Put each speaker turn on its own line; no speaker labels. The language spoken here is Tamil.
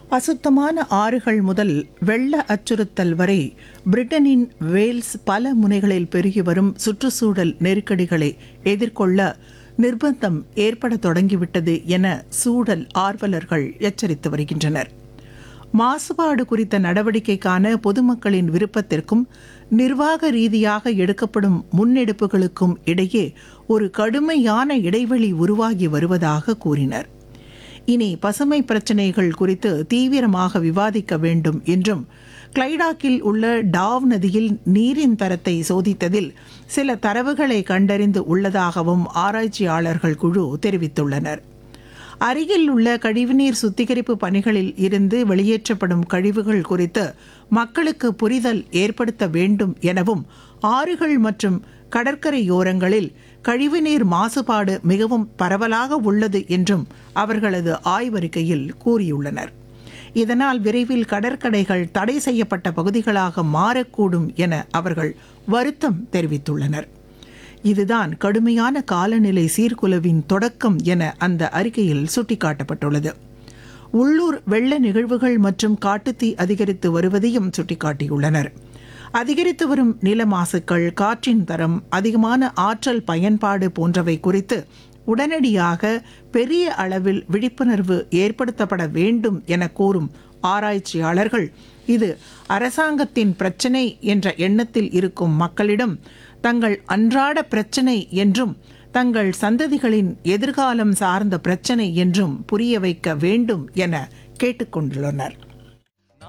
அசுத்தமான ஆறுகள் முதல் வெள்ள அச்சுறுத்தல் வரை பிரிட்டனின் வேல்ஸ் பல முனைகளில் பெருகி வரும் சுற்றுச்சூழல் நெருக்கடிகளை எதிர்கொள்ள நிர்பந்தம் ஏற்பட தொடங்கிவிட்டது என சூழல் ஆர்வலர்கள் எச்சரித்து வருகின்றனர் மாசுபாடு குறித்த நடவடிக்கைக்கான பொதுமக்களின் விருப்பத்திற்கும் நிர்வாக ரீதியாக எடுக்கப்படும் முன்னெடுப்புகளுக்கும் இடையே ஒரு கடுமையான இடைவெளி உருவாகி வருவதாக கூறினர் இனி பசுமை பிரச்சினைகள் குறித்து தீவிரமாக விவாதிக்க வேண்டும் என்றும் கிளைடாக்கில் உள்ள டாவ் நதியில் நீரின் தரத்தை சோதித்ததில் சில தரவுகளை கண்டறிந்து உள்ளதாகவும் ஆராய்ச்சியாளர்கள் குழு தெரிவித்துள்ளனர் அருகில் உள்ள கழிவுநீர் சுத்திகரிப்பு பணிகளில் இருந்து வெளியேற்றப்படும் கழிவுகள் குறித்து மக்களுக்கு புரிதல் ஏற்படுத்த வேண்டும் எனவும் ஆறுகள் மற்றும் கடற்கரையோரங்களில் கழிவுநீர் மாசுபாடு மிகவும் பரவலாக உள்ளது என்றும் அவர்களது ஆய்வறிக்கையில் கூறியுள்ளனர் இதனால் விரைவில் கடற்கரைகள் தடை செய்யப்பட்ட பகுதிகளாக மாறக்கூடும் என அவர்கள் வருத்தம் தெரிவித்துள்ளனர் இதுதான் கடுமையான காலநிலை சீர்குலைவின் தொடக்கம் என அந்த அறிக்கையில் சுட்டிக்காட்டப்பட்டுள்ளது உள்ளூர் வெள்ள நிகழ்வுகள் மற்றும் காட்டுத்தீ அதிகரித்து வருவதையும் சுட்டிக்காட்டியுள்ளனர் அதிகரித்து வரும் நில மாசுக்கள் காற்றின் தரம் அதிகமான ஆற்றல் பயன்பாடு போன்றவை குறித்து உடனடியாக பெரிய அளவில் விழிப்புணர்வு ஏற்படுத்தப்பட வேண்டும் என கூறும் ஆராய்ச்சியாளர்கள் இது அரசாங்கத்தின் பிரச்சினை என்ற எண்ணத்தில் இருக்கும் மக்களிடம் தங்கள் அன்றாட பிரச்சினை என்றும் தங்கள் சந்ததிகளின் எதிர்காலம் சார்ந்த பிரச்சினை என்றும் புரிய வைக்க வேண்டும் என கேட்டுக்கொண்டுள்ளனர்